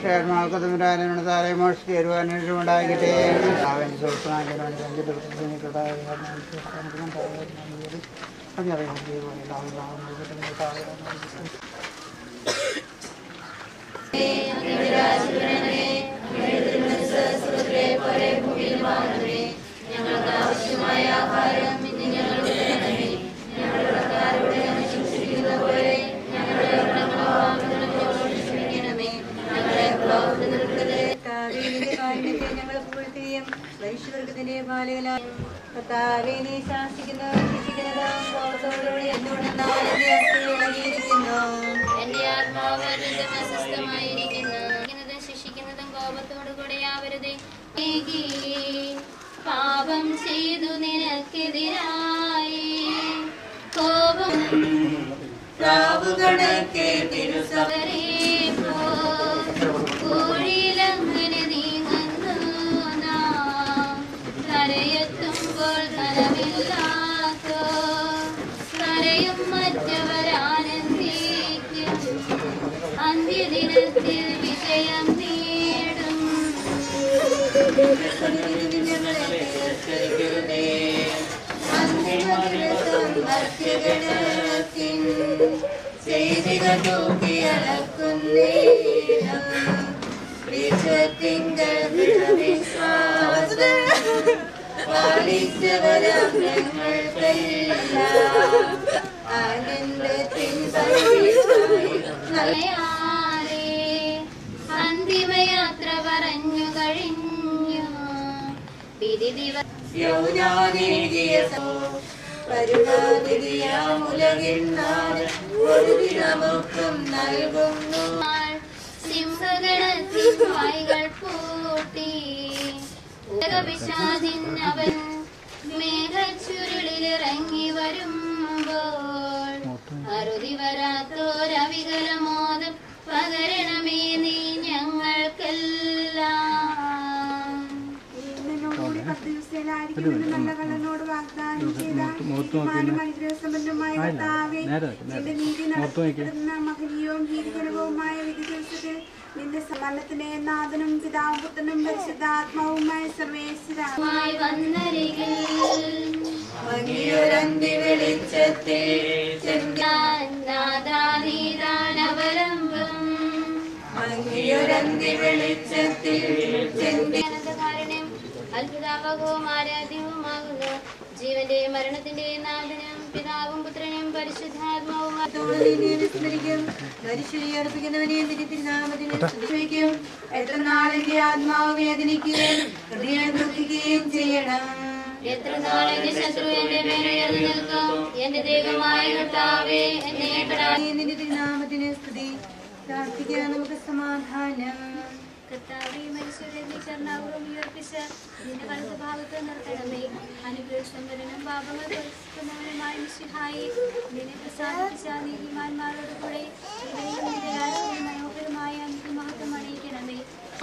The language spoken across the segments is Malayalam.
മനുഷ്യാത്മാർക്ക് തമ്മിലാനോട് താരെ മോഷിച്ച് തരുവാനും ഉണ്ടാകട്ടെ അവൻ സ്വപ്നാജനോട് ഞങ്ങൾ പുകഴ്ത്തുകയും വൈശ്വർഗത്തിന്റെ ബാലകലായും കർത്താവെ നീ ശാസിക്കുന്നത് ശിക്ഷിക്കുന്നതും ബോധത്തോടുകൂടി എന്തുകൊണ്ടെന്നാൽ എന്റെ അസ്ഥി ഇളകിയിരിക്കുന്നു എന്റെ ആത്മാവ് അത്യന്തം അസ്വസ്ഥമായിരിക്കുന്നു ഇരിക്കുന്നതും ശിക്ഷിക്കുന്നതും കോപത്തോടു കൂടെ ആവരുതേ ഏകി പാപം ചെയ്തു നിനക്കെതിരായി കോപം പ്രാവുകണക്കെ തിരുസഭ കോഴിയിലങ്ങനെ നീങ്ങുന്നു നാം കരയെത്തുമ്പോൾ കനമില്ലാത്തോ കരയും മറ്റവരാനന്ദിക്കും അന്ത്യദിനത്തിൽ വിജയം നേടും ഞങ്ങളെ തിരസ്കരിക്കരുതേ അന്തിമ ദിവസം ഭക്തിഗണത്തിൻ ചെയ്തികൾ തൂക്കി അളക്കുന്നേരം വിശ്വത്തിങ്കൾ ദൃഢവിശ്വാസം പാലിച്ചവരാം ഞങ്ങൾക്കെല്ലാം ആനന്ദത്തിൻ പരിവേഷമായി നല്ലയാരേ അന്തിമയാത്ര പറഞ്ഞു കഴിഞ്ഞു വിധി ദിവസം യൗനാനേകിയ കരുണാതിരിയാമുലകിന്നാണ് ഒരു ദിനമൊക്കും നൽകുന്നു സിംഹഗണത്തിൻ വായികൾ പൂട്ടി ഉലകപിശാചിൻ അവൻ മേഘച്ചുരുളിലിറങ്ങി വരുമ്പോൾ അറുതി വരാത്തോരവികലമോദം പകരണമേ നീ ഞങ്ങൾക്കെല്ലാം നിന്നോടുകൂടി പത്ത് ദിവസത്തിലായിരിക്കുമെന്ന് നല്ല കള്ളനോട് വാഗ്ദാനം ചെയ്ത നീതിമാനും അനുഗ്രഹസമ്പന്നമായ കർത്താവേ, നിന്റെ നീതി നടത്തുന്ന മഹനീയവും ഭീകരവുമായ വിധി ദിവസത്തിൽ നിന്റെ സമ്മരണത്തിന്റെ നാഥനും പിതാവും പുത്രനും പരിശുദ്ധാത്മാവുമായ സർവേശ്വര മായി വന്നരികിൽ മങ്ങിയൊരന്തി വെളിച്ചത്തിൽ നാദാനീതാനവലംബം മങ്ങിയൊരന്തി വെളിച്ചത്തിൽ ചെന്തി കാരണവും അത്ഭുതാപകവും ആരാധ്യവുമാകുന്നു ജീവന്റെയും മരണത്തിന്റെയും നാഥനും പിതാവും പുത്രനും പരിശുദ്ധാത്മാവും വിസ്മരിക്കും മനുഷ്യരെ അർപ്പിക്കുന്നവനെ നിന്റെ തിരുനാമത്തിന് സ്തുതിക്കും എത്ര നാളിന്റെ ആത്മാവ് വേദനിക്കുകയും ഹൃദയം ദുഃഖിക്കുകയും ചെയ്യണം എത്ര നാളെന്റെ ശത്രു എന്റെ മേലുയർന്നു നിൽക്കും എന്റെ ദൈവമായ കർത്താവേ എന്നെ പെടാ നിന്റെ തിരുനാമത്തിന് സ്തുതി പ്രാർത്ഥിക്കാൻ നമുക്ക് സമാധാനം കർത്താവേ മനുഷ്യരെ നീ കരുണാപൂർവ്വം ഉയർപ്പിച്ച് നിന്റെ വലത് ഭാഗത്ത് നിർത്തണമേ അനുഗ്രഹസമ്പന്നനും പാപങ്ങൾ പരിശുദ്ധവനുമായ മിശിഹായി നിന്നെ പ്രസാദിപ്പിച്ച നീതിമാന്മാരോട് കൂടെ ഇവരെയും നിന്റെ രാജ്യവും മനോഹരമായ അന്ത്യ മഹത്വം അണിയിക്കണമേ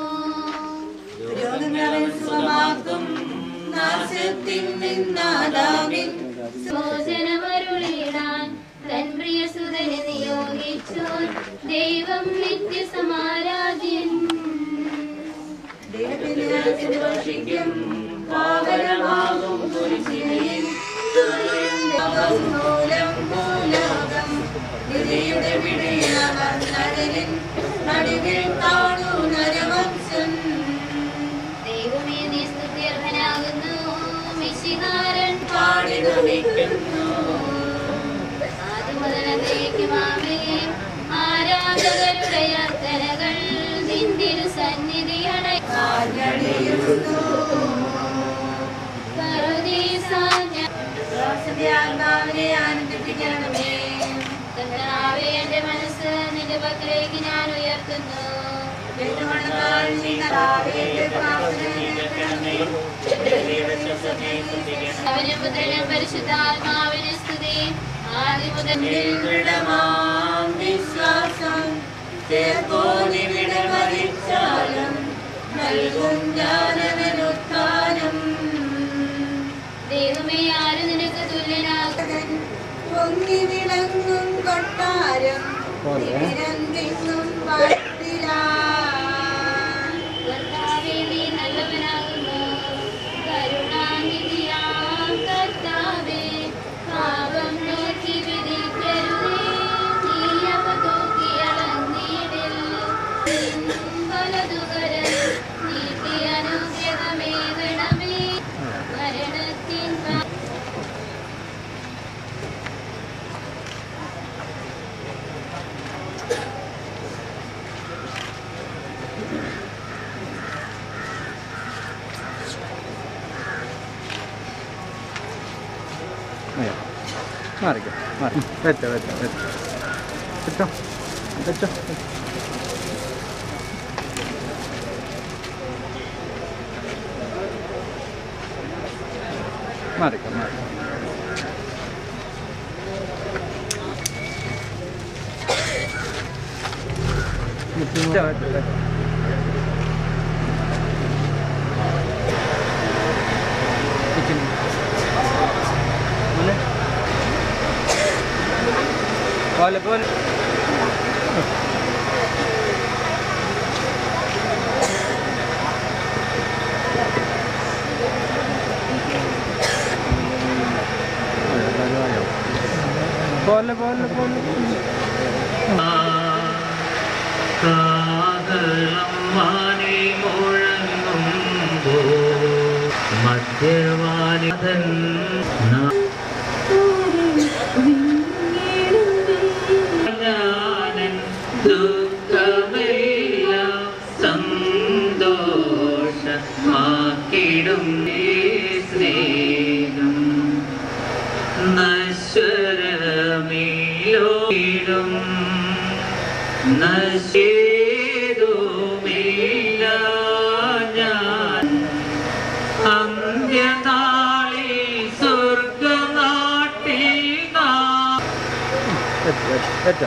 രോഗങ്ങളെ സുഖമാക്കും നാശത്തിൽ നിന്നാദാമിൻ മോചനമരുളിടാൻ തൻ പ്രിയസുതനെ നിയോഗിച്ചു ദൈവം നിത്യസമാരാധ്യൻ ദൈവത്തിന് വർഷിക്കും പാവനമാകും കുരിശിനെയും മൂലം മൂലകം വിധിയുടെ പിടിയാവന്നതിൻ നടുവിൽ കാണൂ നരവംശം ദൈവമേ നീ സ്തുത്യർഹനാകുന്നു മിശിഹാരൻ പാടി നമിക്കുന്നു ആദ്യം മുതലേക്കുമാമേ ആരാധകരുടെ അർച്ചനകൾ നിന്തിരു സന്നിധിയട ആഞ്ഞടിയുന്നു ആത്മാവിനെ ആനന്ദിപ്പിക്കണമേ കർത്താവേ എന്റെ മനസ്സ് നിന്റെ പക്കലേക്ക് ഞാൻ ഉയർത്തുന്നു പെരുമണനാൾ നിങ്ങളാവേണ്ട പ്രാർത്ഥന കേൾക്കണമേ അവനും പുത്രനും പരിശുദ്ധാത്മാവിന് സ്തുതി ആദ്യം മുതൽ ദൃഢമാം വിശ്വാസം ചേർക്കോനി വിടമറിച്ചാലും നൽകും ജ്ഞാനവനുത്ഥാനം ദൈവമേ ആര് നിനക്ക് തുല്യനാകും പൊങ്ങി വിളങ്ങും കൊട്ടാരം നിരന്തിങ്ങും പട്ടിലാ അയ്യോ മാറിക്കോ മാറി വെച്ചോ വെച്ചോ വെച്ചോ വെച്ചോ വെച്ചോ മാറിക്കോ മാറി വെച്ചോ വെച്ചോ വെച്ചോ കിച്ചൺ പോലെ പോലെ പോലെ പോലെ പോലെ പോലെ കാഹളമാനെ മുഴങ്ങുമ്പോ മധ്യവാനിതൻ ഞാനൻ ദുഃഖമെല്ലാം സന്തോഷമാക്കിടും നീ സ്നേഹം നശ്വരമീലോടും നശേതുമില്ല ഞാൻ അന്ത്യനാളിൽ സ്വർഗനാട്ടിൽ നാം വെച്ചോ വെച്ചോ വെച്ചോ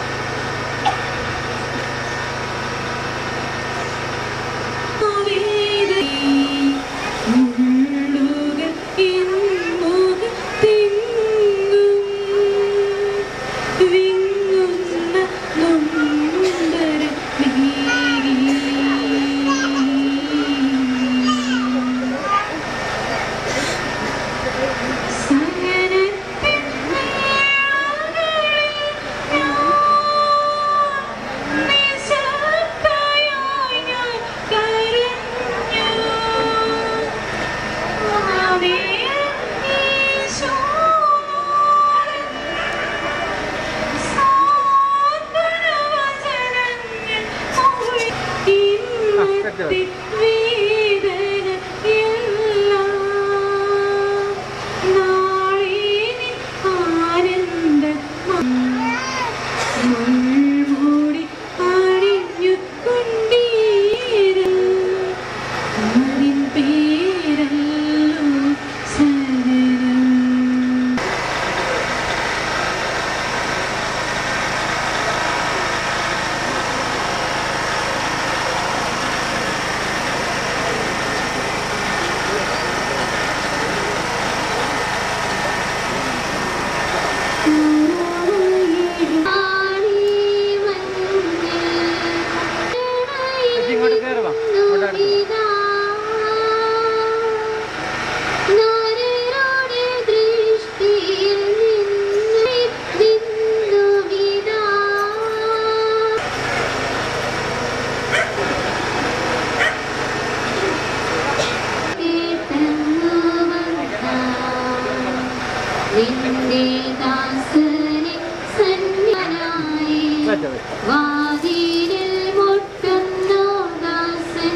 മുൾമൂടി അണിഞ്ഞു കൊണ്ടീരും അതിൻ പേരല്ലോ സരണം ചേച്ചി ഇങ്ങോട്ട് കയറി വാ ഇങ്ങോട്ട് അടുത്ത് വാ. നിന്റെ ദാസനെ സന്യനായി വെച്ചോ വെച്ചോ വാതിലിൽ മുട്ടുന്നു ദാസൻ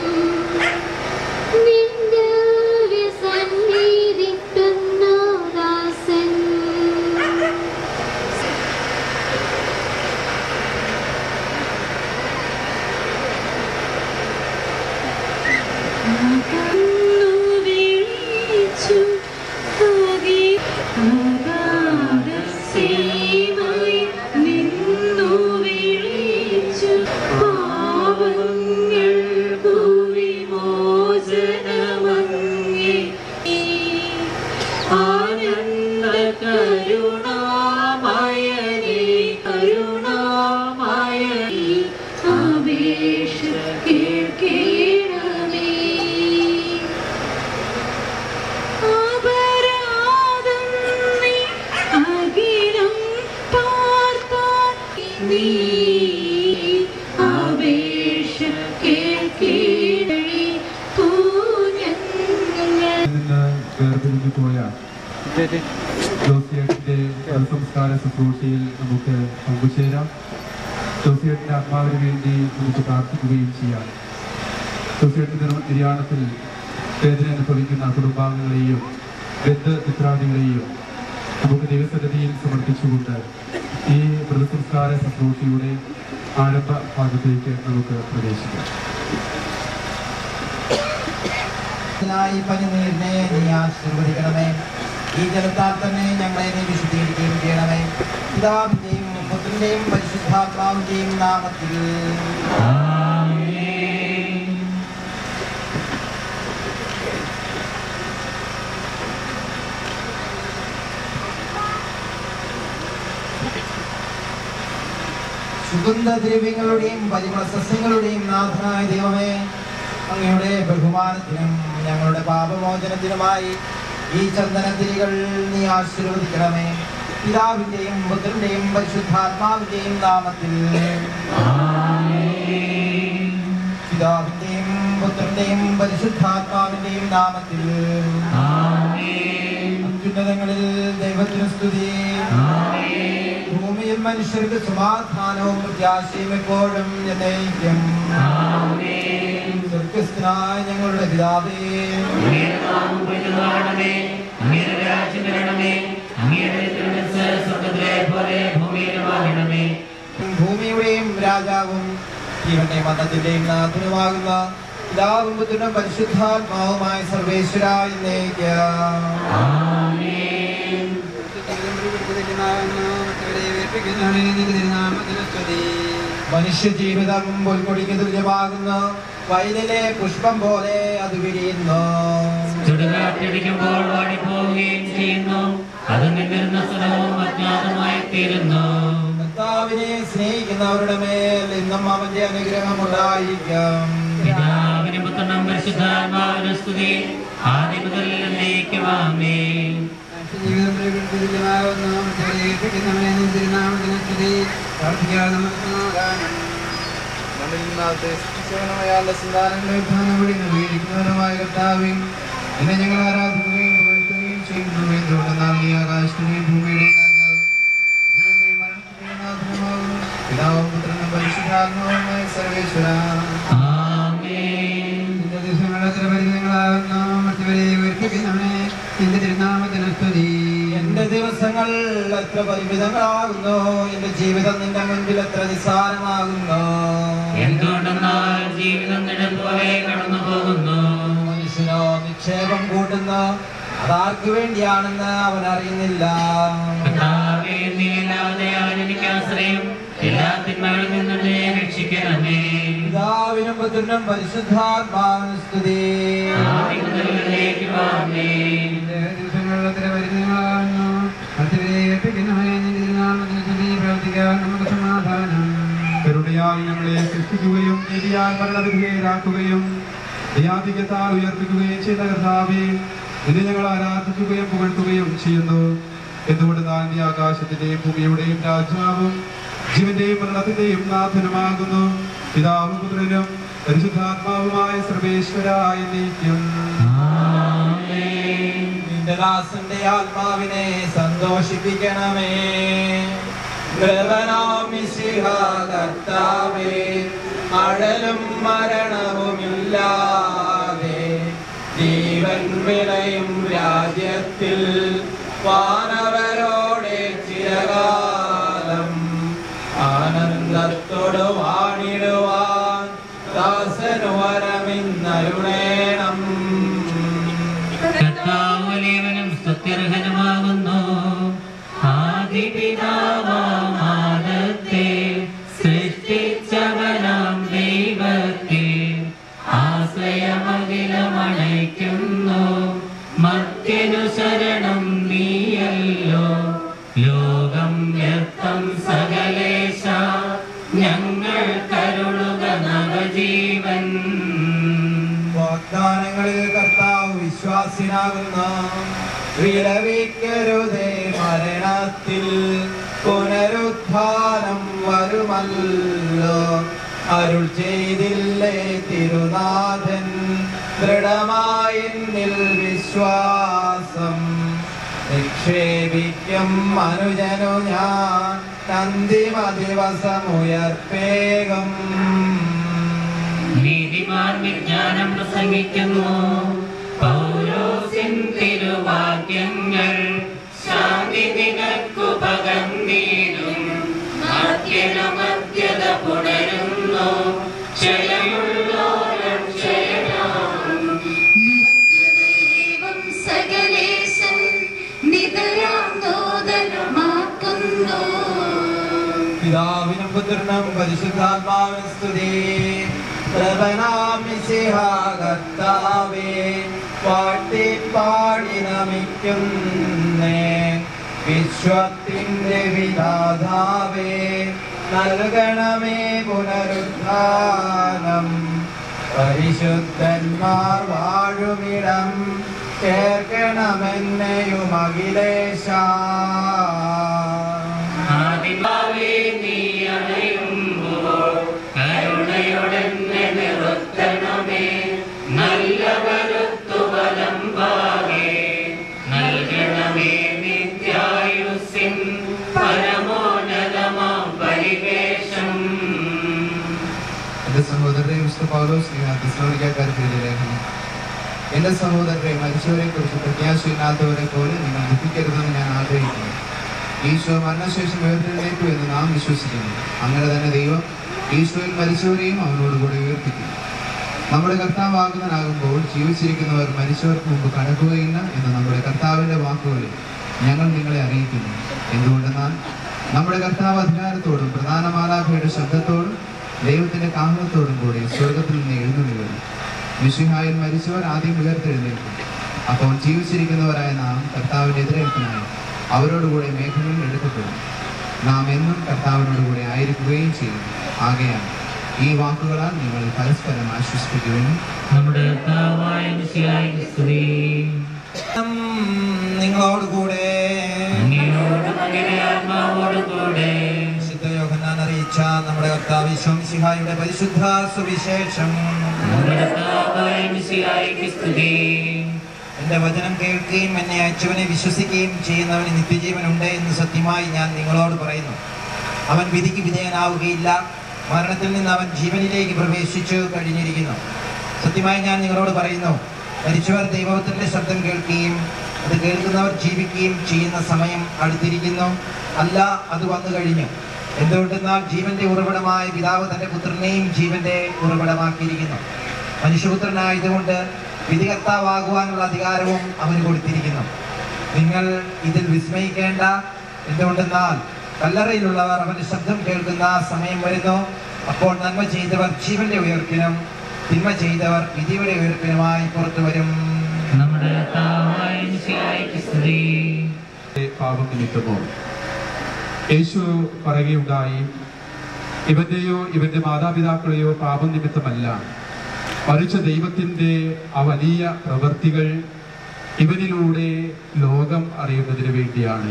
നിന്റെ സന്നിധിക്കുന്നു ദാസൻ അകന്നു വിളിച്ചു അകെ അഗാധസീമയിൽ നിന്നു വിളിച്ചു പാവങ്ങൾക്കു വിമോചനമങ്ങേ ആനന്ദ കരുണാമയനേ കരുണാമയനേ അപേക്ഷ കേൾക്കണമേ അപരാധം നീ അഖിലം പാർത്താൽ നീ അപേക്ഷ കേൾക്കണമേ പൂഞ്ഞങ്ങൾ നിന്ന് വേർപിരിഞ്ഞു പോയ ചേച്ചി ജോസിയേട്ടിന്റെ സംസ്കാര ശുശ്രൂഷയിൽ നമുക്ക് പങ്കുചേരാം ജോസിയേട്ടിന്റെ ആത്മാവിന് വേണ്ടി നമുക്ക് പ്രാർത്ഥിക്കുകയും ചെയ്യാം ജോസിയേട്ടിന്റെ നിര്യാണത്തിൽ വേദന അനുഭവിക്കുന്ന കുടുംബാംഗങ്ങളെയും ബന്ധുമിത്രാദികളെയും നമുക്ക് ദൈവസന്നിധിയിൽ സമർപ്പിച്ചുകൊണ്ട് ഈ മൃതസംസ്കാര ശുശ്രൂഷയുടെ ആരംഭ ഭാഗത്തേക്ക് നമുക്ക് പ്രവേശിക്കാം ായി പനിനീരിനെ നീ ആശീർവദിക്കണമേ ഈ ജലത്താൽ തന്നെ ഞങ്ങളെ നീ വിശുദ്ധീകരിക്കുകയും ചെയ്യണമേ പിതാവിന്റെയും പുത്രന്റെയും പരിശുദ്ധാത്മാവിന്റെയും നാമത്തിൽ സുഗന്ധദ്രവ്യങ്ങളുടെയും പരിമള സസ്യങ്ങളുടെയും നാഥനായ ദൈവമേ അങ്ങയുടെ ബഹുമാനത്തിനും ഞങ്ങളുടെ പാപമോചനത്തിനുമായി ഈ ചന്ദനത്തിരികൾ നീ ആശീർവദിക്കണമേ പിതാവിന്റെയും പുത്രന്റെയും പരിശുദ്ധാത്മാവിന്റെയും നാമത്തിൽ പിതാവിന്റെയും പുത്രന്റെയും പരിശുദ്ധാത്മാവിന്റെയും നാമത്തിൽ അത്യുന്നതങ്ങളിൽ ദൈവത്തിന് സ്തുതി ഭൂമിയിൽ മനുഷ്യർക്ക് സമാധാനവും പ്രത്യാശയും എപ്പോഴും എന്നേക്കും സ്വർഗസ്ഥനായ ഞങ്ങളുടെ പിതാവേ അങ്ങയുടെ നാമം പൂജിതമാകണമേ അങ്ങയുടെ രാജ്യം വരണമേ അങ്ങയുടെ തിരുമനസ് സ്വർഗ്ഗത്തിലെ പോലെ ഭൂമിയിലുമാകണമേ ഭൂമിയുടെയും രാജാവും ജീവന്റെ മതത്തിന്റെയും നാഥനുമാകുന്ന പിതാവും പുത്രനും പരിശുദ്ധാത്മാവുമായ സർവേശ്വരായ മനുഷ്യ ജീവിതം പൊൽക്കൊടിക്ക് തുല്യമാകുന്നു വയലിലെ പുഷ്പം പോലെ അത് വിരിയുന്നു ചുടുകാറ്റടിക്കുമ്പോൾ വാടിപ്പോവുകയും ചെയ്യുന്നു അത് നിന്നിരുന്ന സ്ഥലവും അജ്ഞാതമായി തീരുന്നു കർത്താവിനെ സ്നേഹിക്കുന്നവരുടെ മേൽ ഇന്നും അവന്റെ അനുഗ്രഹം ഉണ്ടായിരിക്കും പിതാവിനും പുത്രനും പരിശുദ്ധാത്മാവിനും സ്തുതി ആദ്യം മുതൽ എന്നേക്കുമാമേ എന്നെ ഞങ്ങൾ ആരാധിക്കുകയും പുകഴ്ത്തുകയും ചെയ്യുന്നു എന്തുകൊണ്ടെന്നാൽ നീ ആകാശത്തിനെയും ഭൂമിയുടെയും രാജാവ് ജീവന്റെയും മരണത്തിന്റെയും നാഥനുമാകുന്നു. പിതാവും പുത്രനും പരിശുദ്ധാത്മാവുമായ സർവേശ്വര ആമേൻ നിന്റെ ദിവസങ്ങളുടെ ചില പരിധികളാകുന്നു മറ്റവരെ ഉയർപ്പിക്കുന്നവനെ നിന്റെ തിരുനാമത്തിന് സ്തുതി എന്റെ ദിവസങ്ങൾ എത്ര പരിമിതങ്ങളാകുന്നു എന്റെ ജീവിതം നിന്റെ മുൻപിൽ എത്ര നിസ്സാരമാകുന്നു എന്തുകൊണ്ടെന്നാൽ ജീവിതം നിഴൽ പോലെ കടന്നു പോകുന്നു മനുഷ്യനോ നിക്ഷേപം കൂട്ടുന്നു അതാർക്കു വേണ്ടിയാണെന്ന് അവൻ അറിയുന്നില്ല കർത്താവേ, നീ അല്ലാതെ ആരെനിക്ക് ആശ്രയം എല്ലാ തിന്മകളിൽ നിന്നും എന്നെ രക്ഷിക്കണമേ പിതാവിനും പുത്രനും പരിശുദ്ധാത്മാവിനും സ്തുതി ആദ്യം മുതൽ എന്നേക്കുമാമേ കരുണയാൽ ഞങ്ങളെ സൃഷ്ടിക്കുകയും നീതിയാൽ മരണവിധേയരാക്കുകയും ദയാധികത്താൽ ഉയർപ്പിക്കുകയും ചെയ്ത കർത്താവെ നിന്നെ ഞങ്ങൾ ആരാധിക്കുകയും പുകഴ്ത്തുകയും ചെയ്യുന്നു എന്തുകൊണ്ട് താൻ നീ ആകാശത്തിന്റെയും ഭൂമിയുടെയും രാജാവും ജീവന്റെയും മരണത്തിന്റെയും നാഥനുമാകുന്നു പിതാവും പുത്രനും പരിശുദ്ധാത്മാവുമായ സർവേശ്വരായ നീക്കം നിന്റെ ദാസന്റെ ആത്മാവിനെ സന്തോഷിപ്പിക്കണമേ ദ്രവനാമിശിഹ കർത്താവേ അഴലും മരണവുമില്ലാതെ ജീവൻ വിളയും രാജ്യത്തിൽ വാനവരോടെ ചിരകാലം ആനന്ദത്തോട് വാണിടുവാൻ ദാസനു വരമിന്നരുണേണം കർത്താവ് വലിയവനും സ്തുത്യർഹനുമാകുന്നു ആദിപിതാവാദത്തെ സൃഷ്ടിച്ചവനാം ദൈവത്തെ ആശ്രയമകിലമണയ്ക്കുന്നു മർത്യനു ശരണം നീയല്ലോ ലോകം വ്യക്തം സകലേശ ഞങ്ങൾ കരുളുക നവജീവൻ വാഗ്ദാനങ്ങളിൽ കർത്താവ് വിശ്വാസിനാകുന്നു വിലപിക്കരുതേ മരണത്തിൽ പുനരുത്ഥാനം വരുമല്ലോ അരുൾ ചെയ്തില്ലേ തിരുനാഥൻ ദൃഢമായി എന്നിൽ വിശ്വാസം നിക്ഷേപിക്കും മനുജനു ഞാൻ അന്തിമ ദിവസമുയർപ്പേകം നീതിമാൻ വിജ്ഞാനം പ്രസംഗിക്കുന്നു പൗരോസിൻ തിരുവാക്യങ്ങൾ ശാന്തി പിതാവിനും പുത്രനും പരിശുദ്ധാത്മാവിനും സ്തുതി പ്രഭനാമിസിഹാകർത്താവേ പാട്ടി പാടി നമിക്കുന്നേ വിശ്വത്തിന്റെ വിധാതാവേ നൽകണമേ പുനരുദ്ധാനം പരിശുദ്ധന്മാർ വാഴുമിടം ചേർക്കണമെന്നെയും അഖിലേശ ആദിഭാവേ നീ അണയുമ്പോൾ കരുണയോടെന്നെ നിർത്തണമേ നല്ല വരുത്തുവലം ഭാഗേ നൽകണമേ നിത്യായുസിൻ പരമോന്നതമാം പരിവേഷം എന്റെ സഹോദരരെ വിശുദ്ധ പൗലോസ് തിസ്ലോണിക്കാരുടെ ലേഖനം എന്റെ സഹോദരരെ മരിച്ചവരെ കുറിച്ച് പ്രത്യാശയില്ലാത്തവരെ പോലെ നിങ്ങൾ ദുഃഖിക്കരുതെന്ന് ഞാൻ ആഗ്രഹിക്കുന്നു ഈശോ മരണശേഷം ഉയർത്തെഴുന്നേറ്റു എന്ന് നാം വിശ്വസിക്കുന്നു അങ്ങനെ തന്നെ ദൈവം ഈശോയിൽ മരിച്ചവരെയും അവനോടുകൂടി ഉയർപ്പിക്കും നമ്മുടെ കർത്താവാകുന്നതിനാകുമ്പോൾ ജീവിച്ചിരിക്കുന്നവർ മരിച്ചവർക്ക് മുമ്പ് കടക്കുകയില്ല എന്ന് നമ്മുടെ കർത്താവിന്റെ വാക്കുകളിൽ ഞങ്ങൾ നിങ്ങളെ അറിയിക്കുന്നു എന്തുകൊണ്ടെന്നാൽ നമ്മുടെ കർത്താവ് അധികാരത്തോടും പ്രധാന മാലാഖയുടെ ശബ്ദത്തോടും ദൈവത്തിന്റെ കാഹളത്തോടും കൂടി സ്വർഗത്തിൽ നിന്ന് എഴുന്നള്ളി വരും മിശിഹായിൽ മരിച്ചവർ ആദ്യം ഉയർത്തെഴുന്നേൽക്കും അപ്പോൾ ജീവിച്ചിരിക്കുന്നവരായ നാം കർത്താവിന്റെ എതിരേൽപ്പിനായി അവരോടുകൂടെ മേഘങ്ങളിൽ എടുക്കപ്പെടും നാം എന്നും കർത്താവിനോടുകൂടെ ആയിരിക്കുകയും ചെയ്യും ആകയാൽ ഈ വാക്കുകളാൽ നിങ്ങൾ പരസ്പരം ആശ്വസിപ്പിക്കുവാനും നമ്മുടെ കർത്താവായ മിശിഹായ്ക്ക് സ്തുതി നിങ്ങളോടുകൂടെ അങ്ങയോടും അങ്ങയുടെ ആത്മാവോടും കൂടെ വിശുദ്ധ യോഹന്നാൻ അറിയിച്ച നമ്മുടെ കർത്താവ് ശംസിഹായുടെ പരിശുദ്ധ സുവിശേഷം നമ്മുടെ കർത്താവായ മിശിഹായ്ക്ക് സ്തുതി എന്റെ വചനം കേൾക്കുകയും എന്നെ അയച്ചവനെ വിശ്വസിക്കുകയും ചെയ്യുന്നവന് നിത്യജീവനുണ്ട് എന്ന് സത്യമായി ഞാൻ നിങ്ങളോട് പറയുന്നു അവൻ വിധിക്ക് വിധേയനാവുകയില്ല മരണത്തിൽ നിന്ന് അവൻ ജീവനിലേക്ക് പ്രവേശിച്ചു കഴിഞ്ഞിരിക്കുന്നു സത്യമായി ഞാൻ നിങ്ങളോട് പറയുന്നു മരിച്ചവർ ദൈവത്തിന്റെ ശബ്ദം കേൾക്കുകയും അത് കേൾക്കുന്നവർ ജീവിക്കുകയും ചെയ്യുന്ന സമയം അടുത്തിരിക്കുന്നു അല്ല അത് വന്നു കഴിഞ്ഞു എന്തുകൊണ്ടെന്നാൽ ജീവന്റെ ഉറവിടമായ പിതാവ് തന്റെ പുത്രനെയും ജീവന്റെ ഉറവിടമാക്കിയിരിക്കുന്നു മനുഷ്യപുത്രനായതുകൊണ്ട് വിധികർത്താവാകുവാനുള്ള അധികാരവും അവന് കൊടുത്തിരിക്കുന്നു നിങ്ങൾ ഇതിൽ വിസ്മയിക്കേണ്ട എന്തുകൊണ്ടെന്നാൽ കല്ലറയിലുള്ളവർ അവന്റെ ശബ്ദം കേൾക്കുന്ന സമയം വരുന്നു അപ്പോൾ നന്മ ചെയ്തവർ ജീവന്റെ ഉയർപ്പിനും തിന്മ ചെയ്തവർ വിധിയുടെ ഉയർപ്പിനുമായി പുറത്തു വരും നമ്മുടെ കർത്താവായ മിശിഹായ്ക്ക് സ്തുതി പാപം നിമിത്തമോ യേശു പറയുകയുണ്ടായി ഇവന്റെയോ ഇവന്റെ മാതാപിതാക്കളെയോ പാപം നിമിത്തമല്ല മറിച്ച് ദൈവത്തിന്റെ ആ വലിയ പ്രവൃത്തികൾ ഇവനിലൂടെ ലോകം അറിയുന്നതിന് വേണ്ടിയാണ്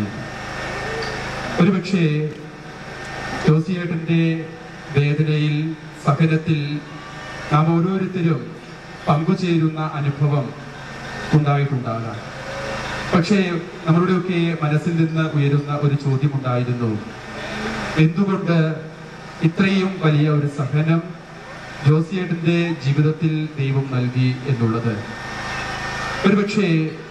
ഒരുപക്ഷെ ജോസിയേട്ടന്റെ വേദനയിൽ സഹനത്തിൽ നാം ഓരോരുത്തരും പങ്കുചേരുന്ന അനുഭവം ഉണ്ടായിട്ടുണ്ടാകാം പക്ഷേ നമ്മളുടെയൊക്കെ മനസ്സിൽ നിന്ന് ഉയരുന്ന ഒരു ചോദ്യമുണ്ടായിരുന്നു എന്തുകൊണ്ട് ഇത്രയും വലിയ ഒരു സഹനം ജോസിയേട്ടന്റെ ജീവിതത്തിൽ ദൈവം നൽകി എന്നുള്ളത് ഒരുപക്ഷെ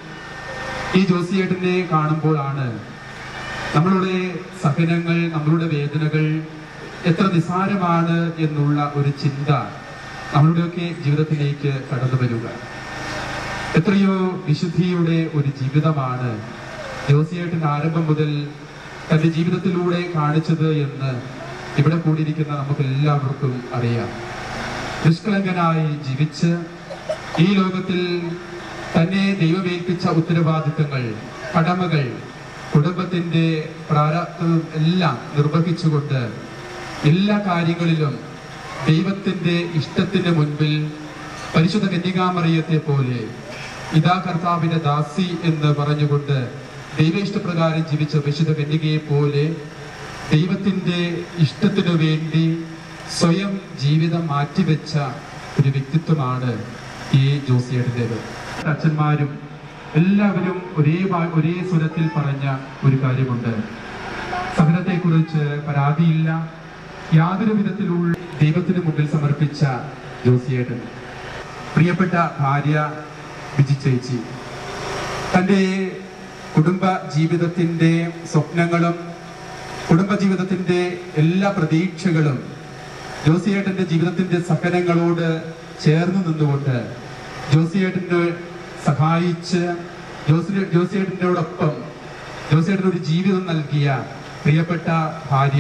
ഈ ജോസിയേട്ടനെ കാണുമ്പോഴാണ് നമ്മളുടെ സഹനങ്ങൾ നമ്മളുടെ വേദനകൾ എത്ര നിസാരമാണ് എന്നുള്ള ഒരു ചിന്ത നമ്മളുടെയൊക്കെ ജീവിതത്തിലേക്ക് കടന്നു വരിക എത്രയോ വിശുദ്ധിയുടെ ഒരു ജീവിതമാണ് ജോസിയേട്ടൻ ആരംഭം മുതൽ തന്റെ ജീവിതത്തിലൂടെ കാണിച്ചത് എന്ന് ഇവിടെ കൂടിയിരിക്കുന്ന നമുക്ക് എല്ലാവർക്കും അറിയാം നിഷ്കളങ്കനായി ജീവിച്ച് ഈ ലോകത്തിൽ തന്നെ ദൈവമേൽപ്പിച്ച ഉത്തരവാദിത്തങ്ങൾ കടമകൾ കുടുംബത്തിന്റെ പ്രാരാബ്ദം എല്ലാം നിർവഹിച്ചുകൊണ്ട് എല്ലാ കാര്യങ്ങളിലും ദൈവത്തിന്റെ ഇഷ്ടത്തിന് മുൻപിൽ പരിശുദ്ധ കന്യകാമറിയത്തെ പോലെ ഇതാ കർത്താവിന്റെ ദാസി എന്ന് പറഞ്ഞുകൊണ്ട് ദൈവ ഇഷ്ടപ്രകാരം ജീവിച്ച വിശുദ്ധ കന്യകയെ പോലെ ദൈവത്തിന്റെ ഇഷ്ടത്തിനു വേണ്ടി സ്വയം ജീവിതം മാറ്റിവെച്ച ഒരു വ്യക്തിത്വമാണ് ഈ ജോസിയുടേത് അച്ഛന്മാരും എല്ലാവരും ഒരേ വാ- ഒരേ സ്വരത്തിൽ പറഞ്ഞ ഒരു കാര്യമുണ്ട് സഹനത്തെക്കുറിച്ച് പരാതിയില്ല യാതൊരു വിധത്തിലുള്ള ദൈവത്തിന് മുമ്പിൽ സമർപ്പിച്ച ജോസിയേട്ടൻ പ്രിയപ്പെട്ട ഭാര്യ ബിജി ചേച്ചി തൻ്റെ കുടുംബ ജീവിതത്തിൻ്റെ സ്വപ്നങ്ങളും കുടുംബ ജീവിതത്തിൻ്റെ എല്ലാ പ്രതീക്ഷകളും ജോസിയേട്ടൻ്റെ ജീവിതത്തിൻ്റെ സഹനങ്ങളോട് ചേർന്ന് നിന്നുകൊണ്ട് ജോസിയേട്ടനെ സഹായിച്ച് ജോസി ജോസിയേട്ടനോടൊപ്പം ജോസിയേട്ടന് ഒരു ജീവിതം നൽകിയ പ്രിയപ്പെട്ട ഭാര്യ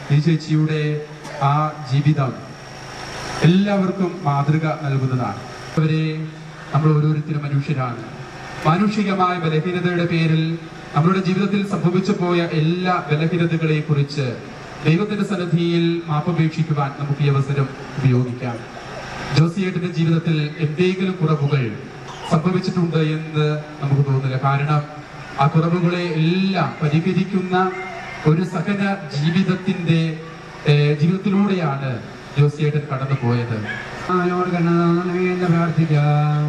ഈ ചേച്ചിയുടെ ആ ജീവിതം എല്ലാവർക്കും മാതൃക നൽകുന്നതാണ് അവരെ നമ്മൾ ഓരോരുത്തരും മനുഷ്യരാണ് മാനുഷികമായ ബലഹീനതയുടെ പേരിൽ നമ്മളുടെ ജീവിതത്തിൽ സംഭവിച്ചു പോയ എല്ലാ ബലഹീനതകളെ കുറിച്ച് ദൈവത്തിന്റെ സന്നിധിയിൽ മാപ്പപേക്ഷിക്കുവാൻ നമുക്ക് ഈ അവസരം ഉപയോഗിക്കാം ജോസിയേട്ടന്റെ ജീവിതത്തിൽ എന്തെങ്കിലും കുറവുകൾ സംഭവിച്ചിട്ടുണ്ട് എന്ന് നമുക്ക് തോന്നുന്നില്ല കാരണം ആ കുറവുകളെ എല്ലാം പരിഹരിക്കുന്ന ഒരു സഹന ജീവിതത്തിന്റെ ഏഹ്, ജീവിതത്തിലൂടെയാണ് ജോസിയേട്ടൻ കടന്നു പോയത് അവനോട് കണ്ണു എന്ന് പ്രാർത്ഥിക്കാം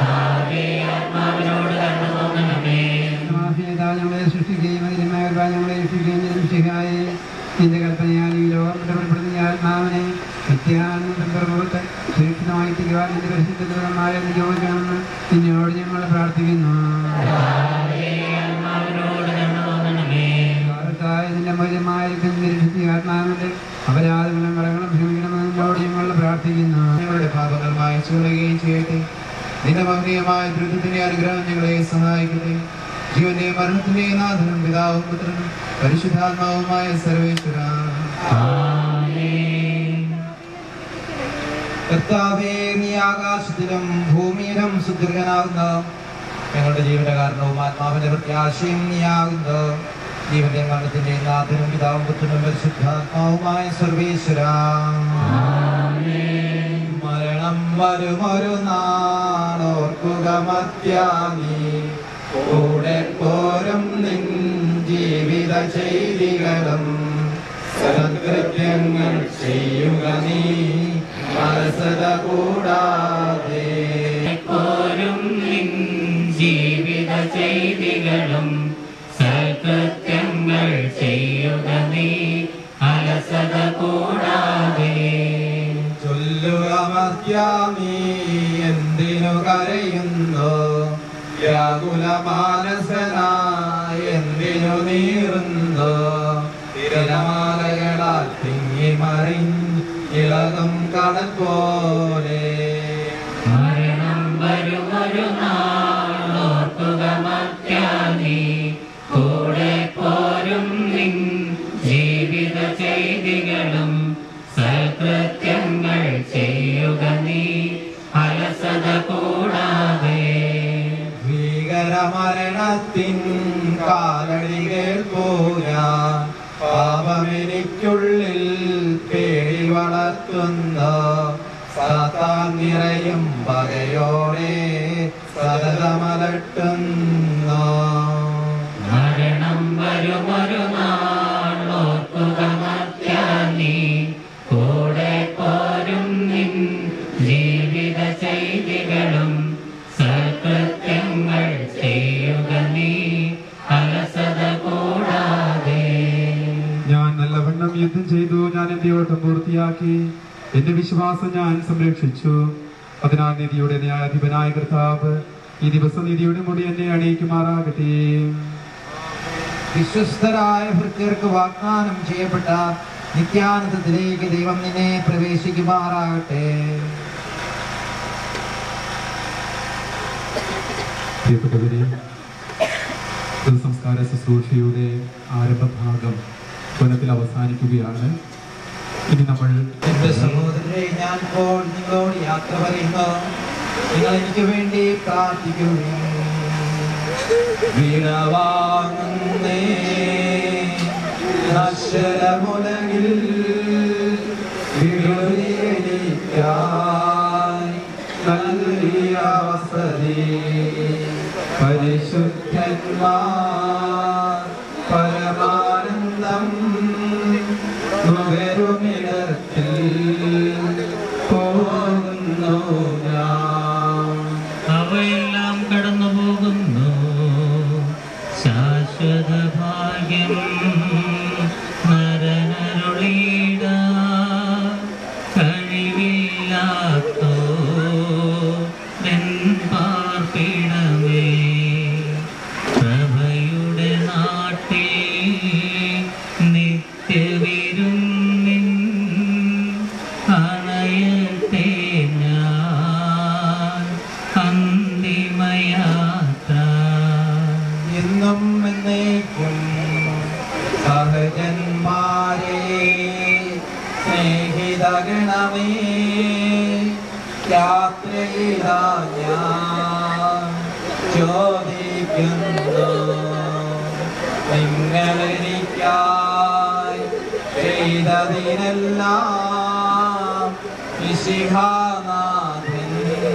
മാഫിയതാ ഞങ്ങളെ സൃഷ്ടിക്കുകയും അതിനുമായ ഒരുപാട് ഞങ്ങളെ രക്ഷിക്കുകയും ചെയ്ത മിശിഹായെ നിന്റെ കൽപ്പനയാൽ ഈ ലോകം ഇടപെടപ്പെടുന്ന ഈ ആത്മാവിനെ നിത്യാനന്ദം പുറത്ത് സുരക്ഷിതമായി തിരുവാൻ നിന്റെ പരിശുദ്ധ ദൂരമായ നിയോഗിക്കണമെന്ന് നിന്നോട് ഞങ്ങൾ പ്രാർത്ഥിക്കുന്നു ഭാരതായ നിന്റെ മൗര്യമായ നിരീക്ഷിച്ച ആത്മാവിന്റെ അപരാധങ്ങളും കടങ്ങളും ക്ഷമിക്കണമെന്ന് നിന്നോട് ഞങ്ങൾ പ്രാർത്ഥിക്കുന്നു ഞങ്ങളുടെ പാപങ്ങൾ മായച്ചു കളയുകയും ചെയ്യട്ടെ നിന്റെ മഹനീയമായ ദ്രുതത്തിന്റെ അനുഗ്രഹം ഞങ്ങളെ സഹായിക്കട്ടെ ജീവന്റെ മരണത്തിന്റെ നാഥനും പിതാവും പുത്രനും പരിശുദ്ധാത്മാവുമായ സർവേശ്വര കർത്താവേ നീ ആകാശത്തിലും ഭൂമിയിലും സുദൃഢനാകുന്ന ഞങ്ങളുടെ ജീവന്റെ കാരണവും ആത്മാവിന്റെ പ്രത്യാശയും നീയാകുന്നു ജീവന്റെ മരണത്തിന്റെ നാഥനും പിതാവും പുത്രനും പരിശുദ്ധാത്മാവുമായ സർവേശ്വര മരണം വരുമൊരു നാളോർക്കുക മത്യാനി കൂടെ പോരും നിൻ ജീവിത ചെയ്തികളും സൽകൃത്യങ്ങൾ ചെയ്യുക നീ മനസത കൂടാതെ പോരും നിൻ ജീവിത ചെയ്തികളും സൽകൃത്യങ്ങൾ ചെയ്യുക നീ അലസത കൂടാതെ ചൊല്ലുക മത്യാമി എന്തിനു കരയുന്നു വ്യാകുല മാനസനായി എന്തിനു നീറുന്നു തിരമാലകളാൽ തിങ്ങി മറിഞ്ഞിളകും കടൽ പോലെ മരണം വരുമൊരു നാളോർക്കുക മത്യാനി കൂടെ പോരും നിൻ ജീവിത ചെയ്തികളും സൽകൃത്യങ്ങൾ ചെയ്യുക നീ അലസത കൂടാതെ ഭീകരമരണത്തിൻ കാലടി കേൾപ്പൂര പാപമെനിക്കുള്ളിൽ പേടി വളർത്തുന്നു സാത്താൻ നിറയും പകയോടെ സതതമലട്ടുന്നു മരണം വരുമൊരു നാളോർക്കുക മത്യാനി കൂടെ പോരും നിൻ ജീവിത ചെയ്തികളും സൽകൃത്യങ്ങൾ ചെയ്യുക നീ അലസത കൂടാതെ ഞാൻ നല്ലവണ്ണം യുദ്ധം ചെയ്തു ഞാൻ എന്റെ ഓട്ടം പൂർത്തിയാക്കി എന്റെ വിശ്വാസം ഞാൻ സംരക്ഷിച്ചു അതിനാൽ നിധിയുടെ ന്യായാധിപനായ കർത്താവ് ഈ ദിവസം നിധിയുടെ മുടി എന്നെ അണിയിക്കുമാറാകട്ടെ വിശ്വസ്തരായ ഭൃത്യർക്ക് വാഗ്ദാനം ചെയ്യപ്പെട്ട നിത്യാനന്ദത്തിലേക്ക് ദൈവം നിന്നെ പ്രവേശിക്കുമാറാകട്ടെ പ്രിയപ്പെട്ടവരെ സംസ്കാര ശുശ്രൂഷയുടെ ആരംഭഭാഗം കൊല്ലത്തിൽ അവസാനിക്കുകയാണ് ഇനി നമ്മൾ എന്റെ സഹോദരരെ ഞാൻ ഇപ്പോൾ നിങ്ങളോട് യാത്ര പറയുന്നു നിങ്ങൾ എനിക്ക് വേണ്ടി പ്രാർത്ഥിക്കുകയും വീണവാങ്ങുന്നേ നശ്വരമുലകിൽ വിടുതിയെനിക്കായി നൽകിയ വസതി പരിശുദ്ധന്മാർ പരമാനന്ദം നുകരുമിടത്തിൽ പോകുന്നു ഞാൻ അവയെല്ലാം കടന്നു പോകുന്നു ശാശ്വത ഭാഗ്യം നരനരുളീട കഴിവില്ലാത്തോ പാർപ്പിടമേ പ്രഭയുടെ നാട്ടിൽ നിത്യവിരുന്നിൻ അണയത്തെ ഞാൻ അന്തിമയാത്ര എന്നും എന്നേക്കും സഹജന്മാരെ സ്നേഹിതഗണമേ യാത്രയിലാ ഞാൻ ചോദിക്കുന്നു നിങ്ങളെനിക്കായി ചെയ്തതിനെല്ലാം വിശിഹാനാഥൻ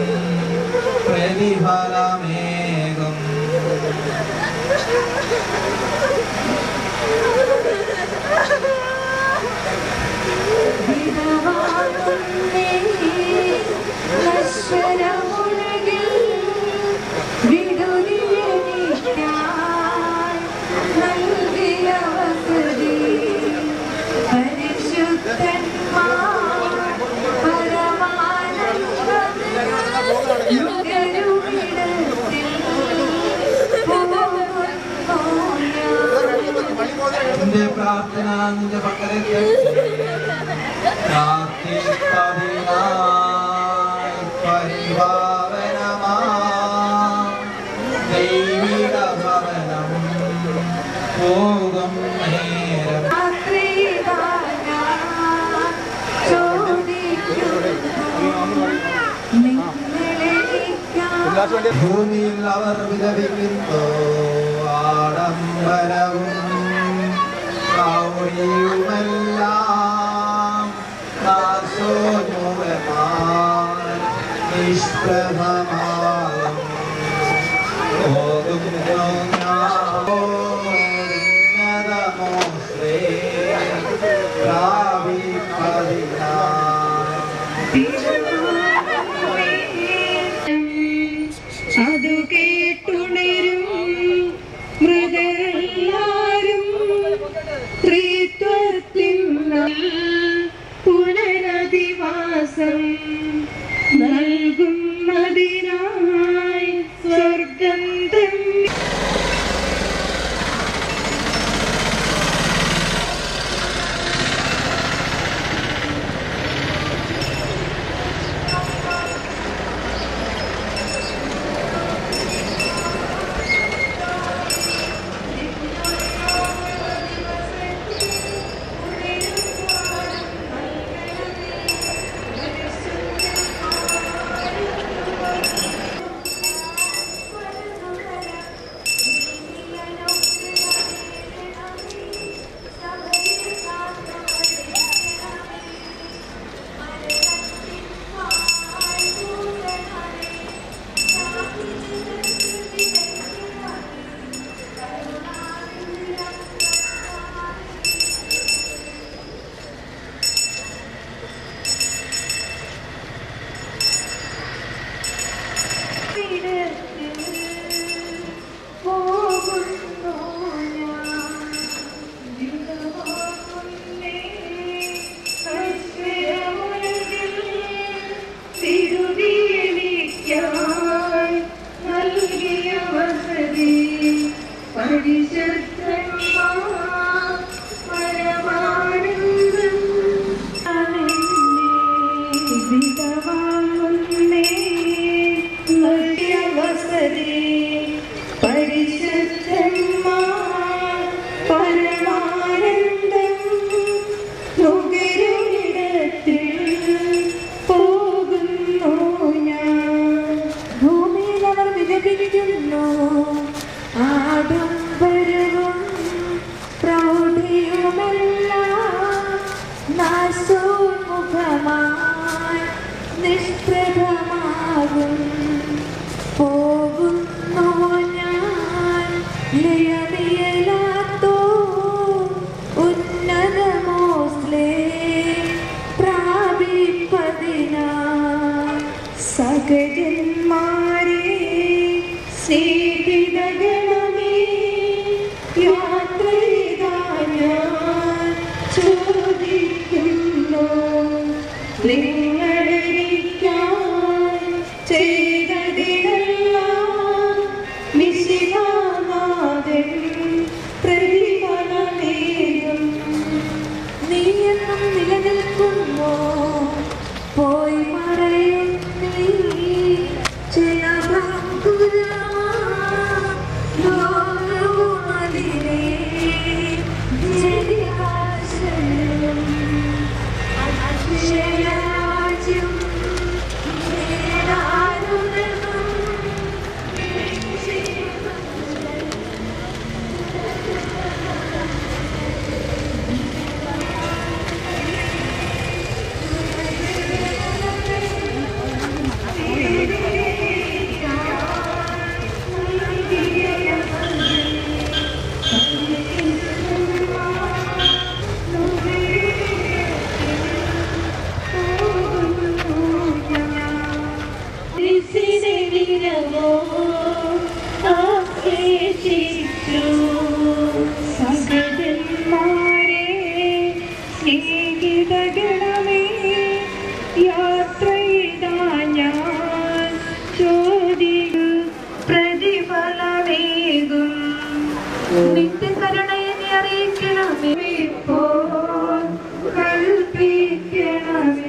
പ്രതിഫലമേകും എന്റെ പ്രാർത്ഥന നിന്റെ പക്കലേക്ക് പ്രാർത്ഥിപ്പതിനായി പരിപാവനമാ ദൈവിക ഭവനം പോകും നേരം ഭൂമിയിൽ അവർ വിലപിക്കുന്നു ആഡംബരവും പ്രൗഢിയുമെല്ലാം നാശോന്മുഖമായി നിഷ്പ്രഭമാകും പോകുന്നു ഞാൻ ഉന്നതമോശ്രേ പ്രാപിപ്പതിനായി അതു കേട്ടുണരും മൃഗരെല്ലാരും ത്രിത്വത്തിൻ പുനരധിവാസം നൽകുന്നതിനായി സ്വർഗം തന്നെ പരമാനന്ദം നുകരുമിടത്തിൽ പോകുന്നു ഞാൻ ഭൂമിയിൽ അവർ വിലപിക്കുന്നു ആഡംബരവും പ്രൗഢിയുമെല്ലാം നാശോമുഖമായി നിഷ്പ്രഭമാകും പോകുന്നു ഞാൻ ലയമിയലാത്തോ ഉന്നതമോസ്ലേ പ്രാപിപ്പതിനാ സകജന്മാരെ സ്നേഹിതഗണമേ യാത്രയിതാ ഞാൻ ചോദിക്കുന്നു നിങ്ങളെനിക്കായി ചെയ്തതിനെല്ലാം മിശിഹാനാഥൻ ഈശോ സഹജന്മാരെ സ്നേഹിതഗണമേ യാത്രയിതാ ഞാൻ ചോദിക്കു പ്രതിഫലമേകും നിത്യകരുണയെ നീ അറിയിക്കണമേ ഇപ്പോൾ കൽപ്പിക്കണമേ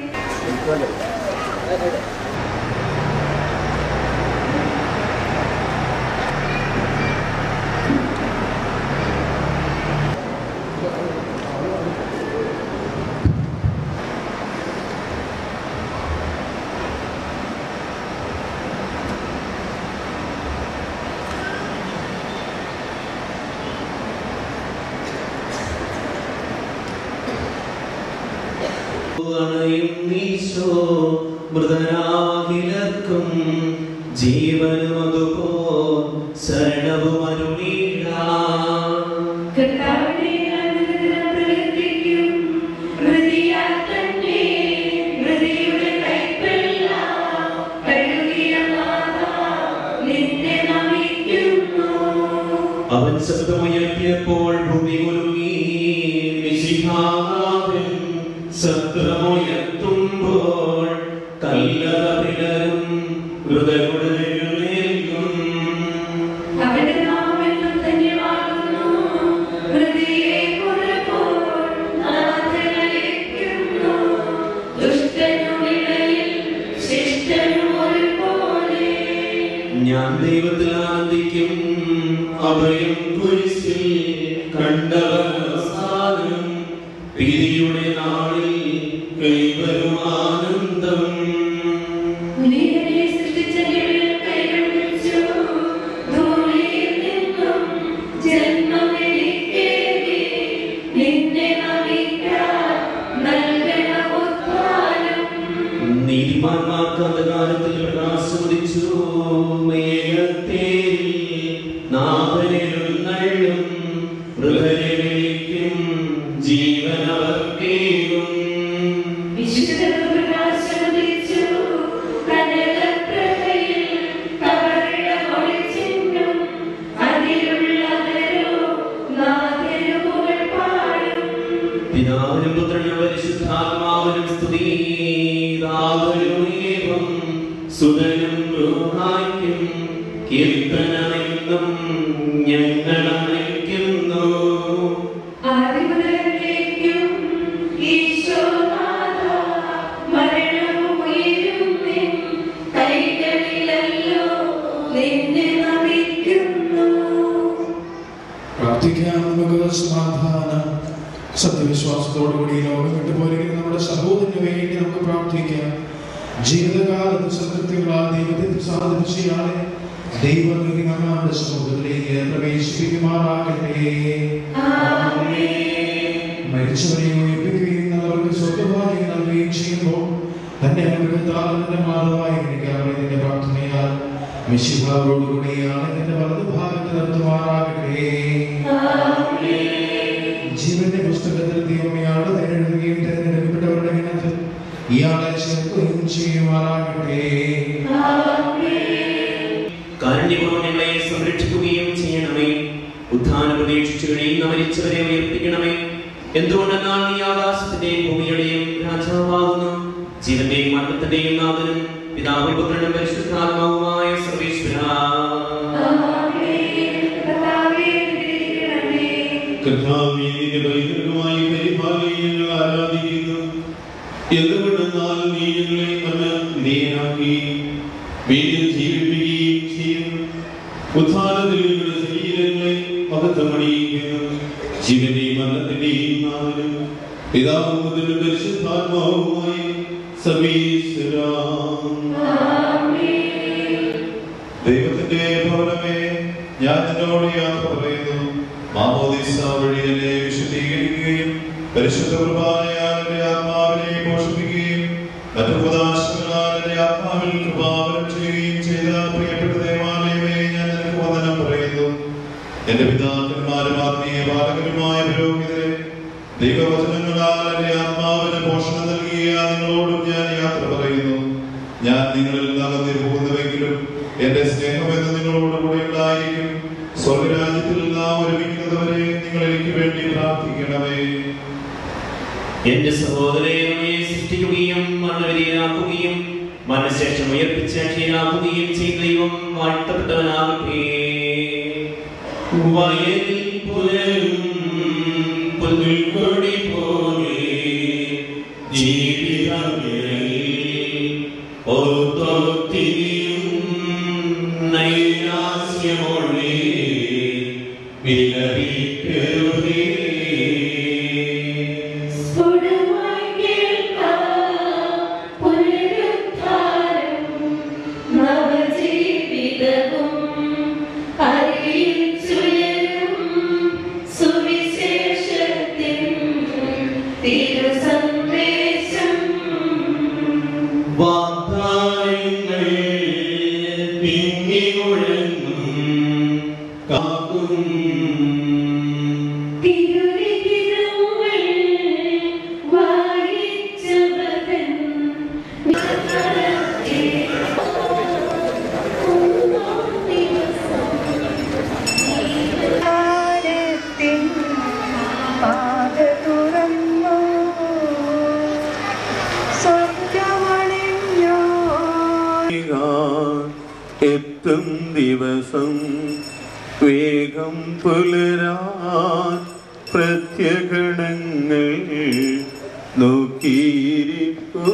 ഈശോ മൃതരാഹിലർക്കും ജീവനും അതുപോ ശരണവും അരുളീഴ കർത്താവിനെ അനുദിനം പ്രകീർത്തിക്കും. ഹൃദയാൽ തന്നെ ഹൃദയയുടെ കൈപ്പെല്ലാം കഴുകിയ നാഥാ, നിന്നെ നമിക്കുന്നു. അവൻ ശബ്ദമുയർത്തിയപ്പോൾ ഭൂമി കുലുങ്ങി മിശിഹാനാഥൻ ശബ്ദമുയർത്തുമ്പോൾ കല്ലറ പിളരും ഹൃദയകുടലേൽക്കും അവന്റെ നാമെന്നും ധന്യമാകുന്നു. ഹൃദയെ കുറിപ്പോൾ നാഥനയക്കുന്നു. ദുഷ്ടനുമിടയിൽ ശിഷ്ടനും ഒരുപോലെ ഞാൻ ദൈവത്തിൽ ആനന്ദിക്കും അഭയം കുരിശിൽ കണ്ടവർ അവസാനം വിധിയുടെ നാളിൽ കൈവരും ആനന്ദം നീയെ സൃഷ്ടിച്ച ഞങ്ങൾ കൈകൾ പിടിച്ചു. ധൂളിയിൽ നിന്നും ജന്മമെനിക്കേകി. നിന്നെ നമിക്കാൻ നൽകണം ഉദ്ധാനം. നീതിമാന്മാർക്ക് അന്ധകാരത്തിൽ പ്രകാശോദിച്ചു മേഘത്തേരിൽ നാഥനെഴുന്നള്ളും മൃഗരെ വിളിക്കും ജീവനവർക്കേകും വിശുദ്ധർക്ക് പ്രകാശമുദിച്ചു. കനകപ്രഭയിൽ കബറിടമൊളിച്ചിന്നും അതിലുള്ളവരോ നാഥനു പുകഴ് പാടും. പിതാവിനും പുത്രനും പരിശുദ്ധാത്മാവിനും സ്തുതി ദാവരുമേവം സുതനും ബ്രൂഹായ്ക്കും കീർത്തനമെന്നും ഞങ്ങളണയ്ക്കുന്നു ആദിമുതലേക്കും ഈശോനാഥ, മരണവും ഉയരും നിൻ കൈകളിലല്ലോ നിന്നെ നമിക്കുന്നു പ്രാർത്ഥിക്കാം നമുക്ക് സമാധാനം സത്യവിശ്വാസത്തോടുകൂടി ഈ ലോകം വിട്ടുപോയിരിക്കുന്ന നമ്മുടെ സഹോദരന് വേണ്ടി നമുക്ക് പ്രാർത്ഥിക്കാം ജീവിതകാലത്ത് സത്യങ്ങളാൽ ദൈവത്തെ സാധിപ്പിച്ചയാളെ ദൈവം നമ്മുടെ സഹോദരത്തിലേക്ക് പ്രവേശിപ്പിക്കുമാറാകട്ടെ മരിച്ചവരെ ഉയർപ്പിക്കുകയും അവർക്ക് സ്വന്തഭാഗ്യം നൽകുകയും ചെയ്യുമ്പോൾ തന്റെ അനുഗ്രഹത്താൽ തന്റെ മാതാവായി എനിക്കാവട്ടെ നിന്റെ പ്രാർത്ഥനയാൽ മിശിഹാവോടുകൂടിയാണ് നിന്റെ വലതുഭാഗത്ത് നിർത്തുമാറാകട്ടെ ജീവന്റെ പുസ്തകത്തിൽ ദൈവമയാള് തിരഞ്ഞെടുക്കുകയും തിരഞ്ഞെടുക്കപ്പെട്ടവരുടെ ഗണത്തിൽ ഇയാളെ ചേർക്കുകയും ചെയ്യുമാറാകട്ടെ കാരുണ്യപൂർവ്വം ഞങ്ങളെ സംരക്ഷിക്കുകയും ചെയ്യണമേ ഉത്ഥാനം പ്രതീക്ഷിച്ചു കഴിയുന്ന മരിച്ചവരെ ഉയർപ്പിക്കണമേ എന്തുകൊണ്ടെന്നാൽ നീ ആകാശത്തിന്റെയും ഭൂമിയുടെയും രാജാവാകുന്നു ജീവന്റെയും മരണത്തിന്റെയും നാഥനും പിതാവും പുത്രനും പരിശുദ്ധാത്മാവുമായ സർവേശ്വര കർത്താവേ, അനുഗ്രഹിക്കണമേ. കർത്താവേ, നിന്റെ പൈതൃകമായി പരിപാലിയെ ഞങ്ങൾ ആരാധിക്കുന്നു എന്തുകൊണ്ടെന്നാൽ നീ ഞങ്ങളെ മരണനിധേയനാക്കി വീണ്ടും ജീവിപ്പിക്കുകയും ചെയ്യുന്നു ഉത്ഥാനത്തിൽ ഞങ്ങളുടെ ശരീരങ്ങളെ മഹത്വമണിയിക്കുന്നു ജീവന്റെയും മരണത്തിന്റെയും നാമനും പിതാവും പുത്രനും പരിശുദ്ധാത്മാവുമായി സർവീശ്വരാ ദൈവത്തിന്റെ ഭവനമേ ഞാൻ നിന്നോട് യാത്ര പറയുന്നു മാമോദിസ വഴി എന്നെ വിശദീകരിക്കുകയും പരിശുദ്ധ കുർബാനയാൽ എന്റെ ആത്മാവിനെ പോഷിപ്പിക്കുകയും മറ്റു ഉദാശങ്ങളാൽ എന്റെ ആത്മാവിൽ കൃപാവനം ചെയ്യുകയും ചെയ്ത പ്രിയപ്പെട്ട ദേവാലയമേ ഞാൻ നിനക്ക് വന്ദനം പറയുന്നു എന്റെ പിതാക്കന്മാരും ആത്മീയ പാലകരുമായ പുരോഹിതരെ ദൈവവചനങ്ങളാൽ എന്റെ ആത്മാവിന് പോഷണം നൽകിയ നിങ്ങളോടും ഞാൻ യാത്ര പറയുന്നു ഞാൻ നിങ്ങളിൽ നകന്നിൽ പോകുന്നുവെങ്കിലും എന്റെ സ്നേഹം എന്ന് നിങ്ങളോട് കൂടെ ഉണ്ടായിരിക്കും സ്വർഗരാജ്യത്തിൽ രാജ്യത്തിൽ നാം ഒരുമിക്കുന്നതുവരെ നിങ്ങൾ എനിക്ക് വേണ്ടി പ്രാർത്ഥിക്കണമേ എന്റെ സഹോദരനെ സൃഷ്ടിക്കുകയും മരണവിധിയിലാക്കുകയും മനഃശേഷം ഉയർപ്പിച്ച ക്ഷീരാക്കുകയും ചെയ്ത ദൈവം വാഴ്ത്തപ്പെട്ടവനാകട്ടെ വയലിൽ പുലരും പുൽക്കൊടി പോലെ ജീവിതങ്ങളിൽ ഓർത്തോത്തിരിയും നൈരാസ്യമൊഴി വിലപിക്കരുതേ സ്ഫുടമായി കേൾക്കാം പുനരുദ്ധാരം നവജീവിതവും അറിയിച്ചുയരും സുവിശേഷത്തിൻ തിരുസന്ദേശം വാഗ്ദാനങ്ങൾ പിന്നിമുഴങ്ങും കാക്കും തിരുലിഖിതങ്ങൾ വായിച്ചവൻ ഭാരത്തിൻ പാത തുറന്നു സ്വർഗമണിഞ്ഞോ എത്തും ദിവസം വേഗം പുലരാൻ പ്രത്യഗണങ്ങൾ നോക്കിയിരിപ്പൂ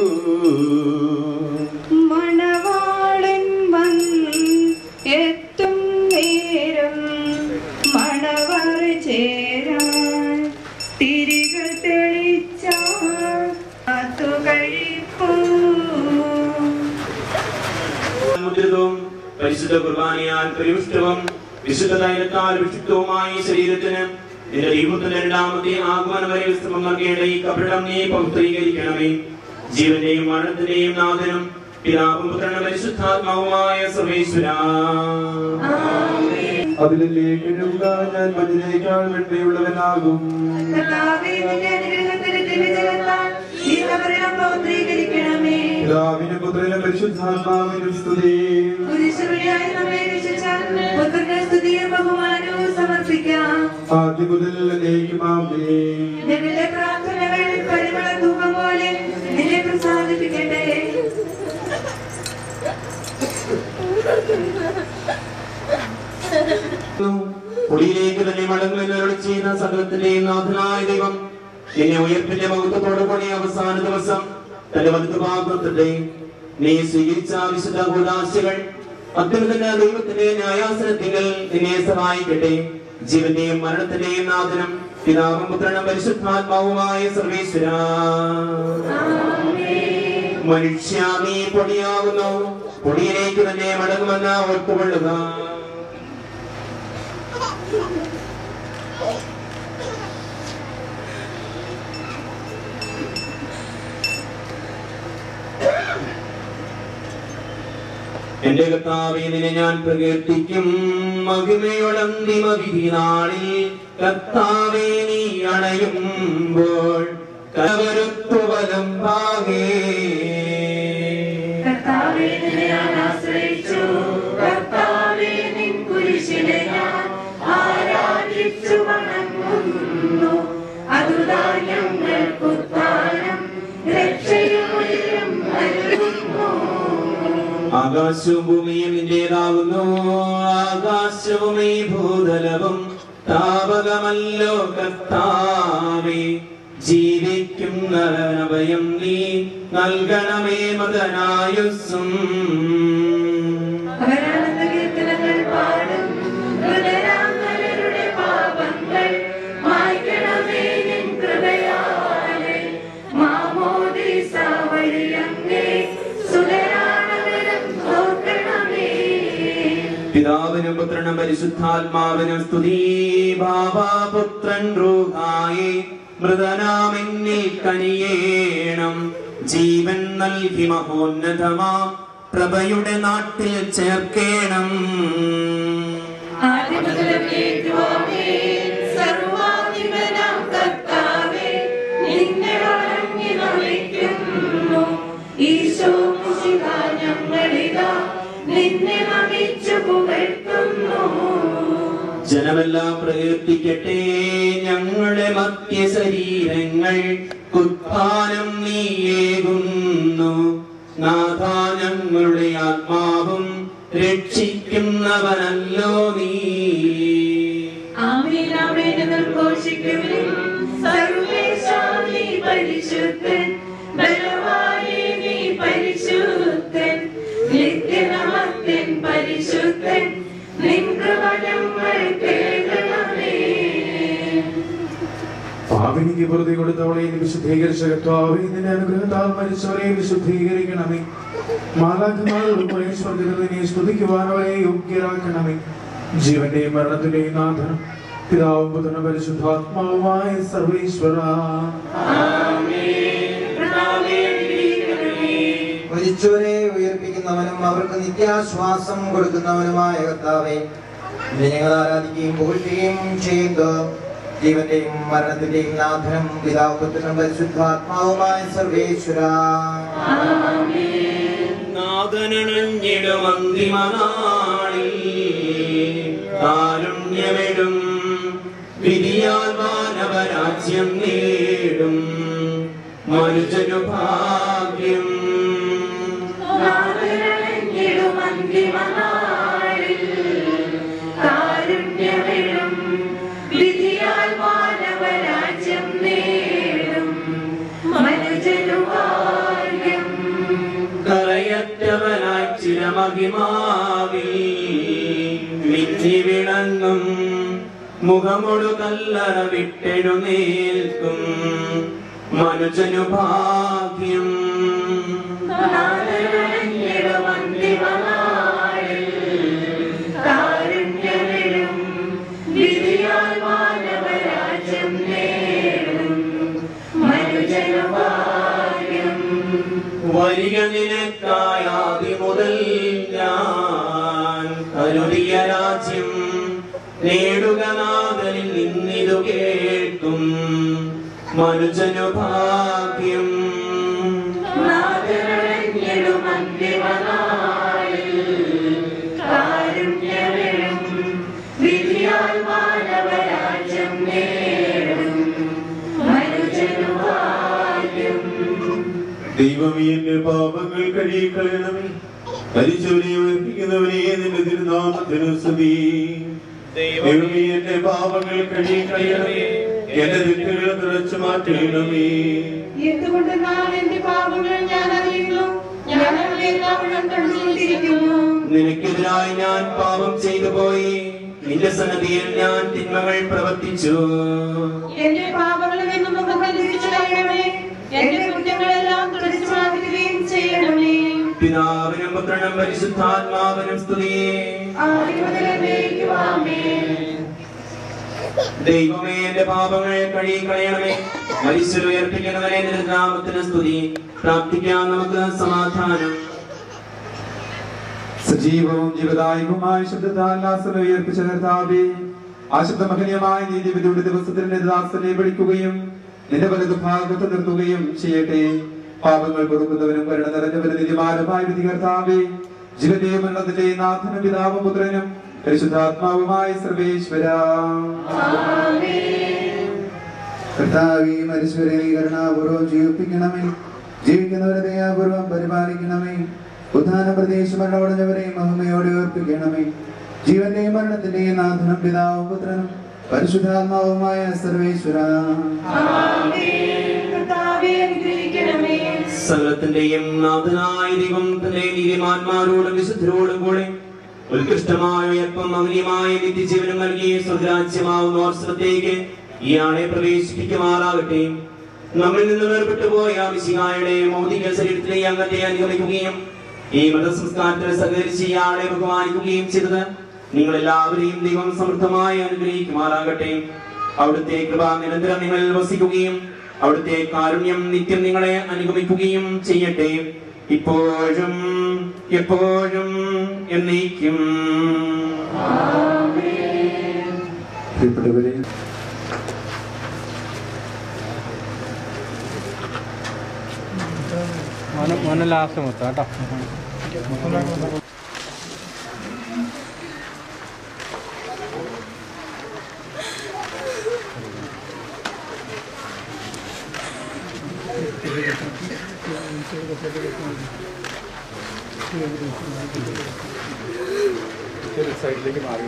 മണവാളൻ വന്ന് എത്തും നേരം മണവർ ചേരാൻ തിരികെ തെളിച്ചാൽ കാത്തു കഴിപ്പൂ മുദ്രിതവും പരിശുദ്ധ കുർബാനയാൽ പരിപുഷ്ടവും വിശുദ്ധ തൈലത്താൽ വിശുദ്ധവുമായ ഈ ശരീരത്തിന് നിന്റെ ദൈവത്തിന്റെ രണ്ടാമത്തെ ആഗമനം വരെ വിശ്രമം നൽകേണ്ട ഈ കപടം നീ പവിത്രീകരിക്കണമേ ജീവന്റെയും മരണത്തിന്റെയും നാഥനും പിതാവും പുത്രനും പരിശുദ്ധാത്മാവുമായ സർവേശ്വര അതിലേക്ക് എഴുതുക ഞാൻ മഞ്ഞിനേക്കാൾ വെണ്ണയുള്ളവനാകും കർത്താവേ, നിന്റെ അനുഗ്രഹത്തിന് ദിവ്യജലത്താൽ ഈ കബറിടം പൗത്രീകരിക്കണമേ. പിതാവിനും പുത്രനും പരിശുദ്ധാത്മാവിനും സ്തുതി കുരിശ് വഴിയായി നമ്മെ രക്ഷിച്ച പുത്രന് സ്തുതിയും ബഹുമാനവും സമർപ്പിക്കാം ആദ്യം മുതൽ എന്നേക്കുമാമേ. ഞങ്ങളുടെ പ്രാർത്ഥനകൾ പരിമള ധൂപം പോലെ നിന്നെ പ്രസാദിപ്പിക്കട്ടെ പുളിയിലേക്ക് തന്നെ മടങ്ങുമെന്ന് അരുളി ചെയ്യുന്ന സകലത്തിന്റെയും നാഥനായ ദൈവം നിന്നെ ഉയർപ്പിന്റെ മഹത്വത്തോടു കൂടി അവസാന ദിവസം തന്റെ വലുതുഭാഗത്തിന്റെ നീ സ്വീകരിച്ച വിശുദ്ധ കൂടാശകൾ അത്യുന്നത ദൈവത്തിന്റെ ന്യായാസനത്തിൽ നിന്നെ സഹായിക്കട്ടെ ജീവന്റെയും മരണത്തിന്റെയും നാഥനും പിതാവും പുത്രനും പരിശുദ്ധാത്മാവുമായ സർവേശ്വര മനുഷ്യ നീ പൊടിയാകുന്നു പൊടിയിലേക്ക് തന്നെ മടങ്ങുമെന്ന് ഓർത്തുകൊള്ളുക എന്റെ കർത്താവേ നിന്നെ ഞാൻ പ്രകീർത്തിക്കും മഹിമയോടന്തിമ വിധി നാളിൽ കർത്താവേ നീ അണയുമ്പോൾ കവരുത്തുവലം ഭാഗേ കർത്താവേ നിന്നെ ഞാൻ ആശ്രയിച്ചു കർത്താവേ നിൻ കുരിശിനെ ഞാൻ ആരാധിച്ചു വണങ്ങുന്നു അതുതാ ഞങ്ങൾക്കുത്താനം രക്ഷയും ഉയരും നൽകുന്നു ആകാശവും ഭൂമിയും നിന്റേതാകുന്നു ആകാശവും ഈ ഭൂതലവും താപകമല്ലോ കർത്താവേ ജീവിക്കുന്നവയം നീ നൽകണമേ മതനായുസ്സും അവരാനന്ദ കീർത്തനങ്ങൾ പാടും ഹൃദയാന്തരരുടെ പാപങ്ങൾ മായ്ക്കണമേ നിൻ കൃപയാലെ മാമോദീസ വഴിയങ്ങേ സുതരാണവരം ഓർക്കണമേ പിതാവിനും പുത്രനും പരിശുദ്ധാത്മാവിനും സ്തുതി ബാബാപുത്രൻ റൂഹായി മൃതനാമെന്നിൽ കനിയേണം ജീവൻ നൽകി മഹോന്നതമാം പ്രഭയുടെ നാട്ടിൽ ചേർക്കേണം ആദിമുതലേറ്റുവാമേ സർവാധിപനാം കർത്താവേ നിന്നെ വണങ്ങി നമിക്കുന്നു ഈശോ മിശിഹ ഞങ്ങളിതാ നിന്നെ നമിച്ചു പുകഴ്ത്തുന്നു ജനമ ഞങ്ങളെല്ലാം പ്രകീർത്തിക്കട്ടെ ഞങ്ങളുടെ മധ്യ ശരീരങ്ങൾ കുത്ഥാനം നീയേകുന്നു നാഥ ഞങ്ങളുടെ ആത്മാവും രക്ഷിക്കുന്നവനല്ലോ നീ ആമേൻ ആമേൻ എന്ന് ഘോഷിക്കുവിൻ സർവേശാ നീ പരിശുദ്ധൻ ബലവാനേ നീ പരിശുദ്ധൻ നിത്യനമത്യൻ പരിശുദ്ധൻ നിൻ കൃപ ഞങ്ങൾ കേൾക്കണമേ പാപിനിക്ക് വെറുതെ കൊടുത്തവളെ നീ വിശുദ്ധീകരിച്ച കർത്താവേ നിന്റെ അനുഗ്രഹത്താൽ മരിച്ചവരെ വിശുദ്ധീകരിക്കണമേ മാലാഖമാരോട് പരേശ്വരനെ സ്തുതിക്കുവാൻ അവരെ യോഗ്യരാക്കണമേ ജീവന്റെയും മരണത്തിന്റെയും നാഥനും പിതാവും പുത്രനും പരിശുദ്ധാത്മാവുമായ സർവേശ്വര മരിച്ചവരെ ഉയർപ്പിക്കുന്നവനും അവർക്ക് നിത്യാശ്വാസം കൊടുക്കുന്നവനുമായ കർത്താവെ നിന്നെ ഞങ്ങൾ ആരാധിക്കുകയും പുകഴ്ത്തുകയും ചെയ്യുന്നു ജീവന്റെയും മരണത്തിന്റെയും നാഥനും പിതാവ് പുത്രനും പരിശുദ്ധാത്മാവുമായ സർവേശ്വര നാഥനണഞ്ഞിടും അന്തിമനാളിൽ കാരുണ്യമിടും വിധിയാൽ മാനവരാജ്യം നേടും മനുജനു ഭാഗ്യം നാഥനണഞ്ഞിടും അന്തിമനാളിൽ കാരുണ്യമിടും വിധിയാൽ മാനവരാജ്യം നേടും മനുജനുഭാഗ്യം കറയറ്റവനായി ചിരമഹിമാവിൽ മിന്നി വിളങ്ങും മുഖമൊടു കല്ലറ വിട്ടെഴുന്നേൽക്കും മനുജനു ഭാഗ്യം നാഥനണഞ്ഞിടും അന്തിമനാളിൽ കാരുണ്യമിടും വിധിയാൽ മാനവരാജ്യം നേടും മനുജനുഭാഗ്യം വരിക നിനക്കായാതി മുതൽ ഞാൻ കരുതിയ രാജ്യം നേടുക നാഥനിൽ നിന്നിതു കേൾക്കും മനുജനു ഭാഗ്യം നാഥനണഞ്ഞിടും അന്തിമനാളിൽ കാരുണ്യമിടും വിധിയാൽ മാനവരാജ്യം നേടും മനുജനുഭാഗ്യം ദൈവമേ എന്റെ പാപങ്ങൾ കഴുകിക്കളയണമേ മരിച്ചവനെ ഉയർപ്പിക്കുന്നവനെ നിന്റെ തിരുനാമത്തിന് സ്തുതി ദൈവമേ എന്റെ പാപങ്ങൾ കഴുകിക്കളയണമേ എന്റെ തെറ്റുകൾ തുടച്ചു മാറ്റണമേ എന്തുകൊണ്ട് നാം എന്റെ പാപങ്ങൾ ഞാൻ അറിയുന്നു ഞാൻ അവയെല്ലാം കണ്ടുകൊണ്ടിരിക്കുന്നു നിനക്കെതിരായി ഞാൻ പാപം ചെയ്തു പോയി നിന്റെ സന്നദ്ധിയിൽ ഞാൻ തിന്മകൾ പ്രവർത്തിച്ചു എന്റെ പാപങ്ങളിൽ നിന്നും മുഖം തിരിച്ചു കളയണമേ എന്റെ കുറ്റങ്ങളെല്ലാം തുടച്ചു മാറ്റുകയും ചെയ്യണമേ പിതാവിനും പുത്രനും പരിശുദ്ധാത്മാവിനും സ്തുതിയേ ആദ്യം മുതൽ എന്നേക്കും ആമേൻ. ദൈവമേ എന്റെ പാപങ്ങൾ കഴുകി കളയണമേ മരിച്ചു ഉയർപ്പിക്കുന്നവനെ നിന്റെ നാമത്തിന് സ്തുതി പ്രാർത്ഥിക്കാം നമുക്ക് സമാധാനം സജീവവും ജീവദായകവുമായ ശബ്ദത്താൽ ലാസനെ ഉയർപ്പിച്ച കർത്താവേ ആ ശബ്ദമഹനീയമായ നീതിവിധിയുടെ ദിവസത്തിൽ നിന്റെ ദാസനെ വിളിക്കുകയും നിന്റെ വലതു ഭാഗത്ത് നിർത്തുകയും ചെയ്യട്ടെ പാപങ്ങൾ പൊറുക്കുന്നവനും കരുണ നിറഞ്ഞവനും നിത്യമാനമായ വിധി കർത്താവേ ജീവന്റെയും മരണത്തിന്റെയും നാഥനും പിതാവും പുത്രനും പരിശുദ്ധാത്മാവുമായ സർവേശ്വര കർത്താവേ മരിച്ചവരെ നീ കരുണാപൂർവ്വം ജീവിപ്പിക്കണമേ ജീവിക്കുന്നവരെ ദയാപൂർവ്വം പരിപാലിക്കണമേ ഉദ്ധാന പ്രദേശമരണമടഞ്ഞവരെ മഹിമയോടെ ഉയർപ്പിക്കണമേ ജീവന്റെയും മരണത്തിന്റെയും നാഥനും പിതാവും പുത്രനും പരിശുദ്ധാത്മാവുമായ സർവേശ്വര ആമേൻ. കർത്താവേ അനുഗ്രഹിക്കണമേ സകലത്തിന്റെയും നാഥനായ ദൈവം തന്റെ നീതിമാന്മാരോടും വിശുദ്ധരോടും കൂടെ ഉത്കൃഷ്ടമായ ഉയർപ്പം അഗ്നിയമായ നിത്യജീവനം നൽകി സ്വർഗരാജ്യമാവുന്ന വർഷത്തേക്ക് ഇയാളെ പ്രവേശിപ്പിക്കുമാറാകട്ടെ നമ്മിൽ നിന്ന് വേർപെട്ടു പോയ വിശികായുടെ മൗതിക ശരീരത്തിലെ ഈ അംഗത്തെ അനുഗമിക്കുകയും ഈ മതസംസ്കാരത്തിൽ സഹകരിച്ച് ഇയാളെ ബഹുമാനിക്കുകയും ചെയ്തത് നിങ്ങൾ എല്ലാവരെയും ദൈവം സമൃദ്ധമായി അനുഗ്രഹിക്കുമാറാകട്ടെ അവിടുത്തെ കൃപ നിരന്തരം നിങ്ങളിൽ വസിക്കുകയും അവിടുത്തെ കാരുണ്യം നിത്യം നിങ്ങളെ അനുഗമിക്കുകയും ചെയ്യട്ടെ ഇപ്പോഴും എപ്പോഴും എന്നേക്കും പ്രിയപ്പെട്ടവരെ മോനെ മോനെ ലാസ്റ്റ് മൊത്തം കേട്ടോ സൈഡിലേക്ക് മാറി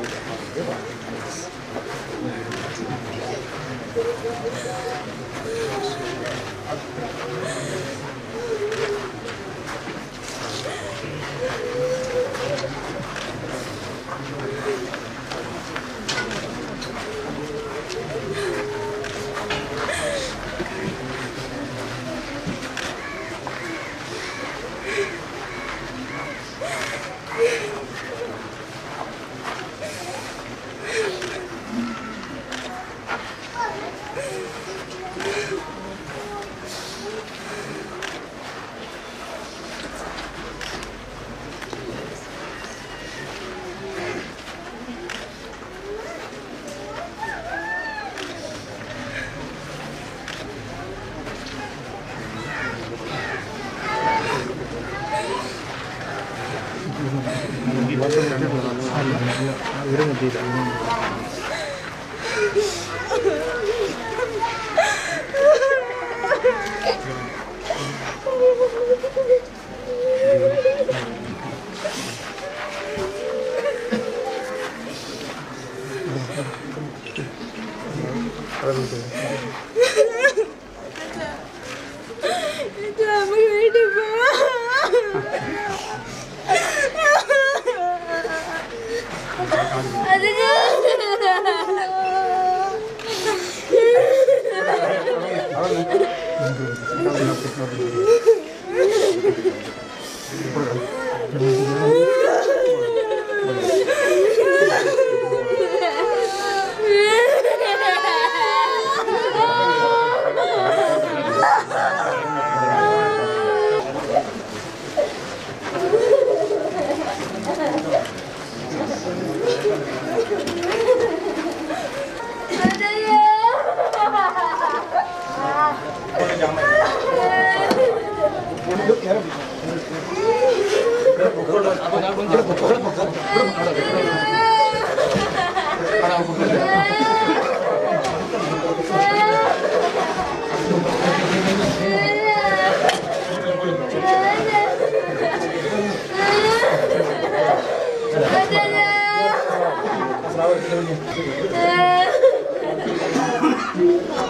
ഒരു മതിയില്ല Yeah.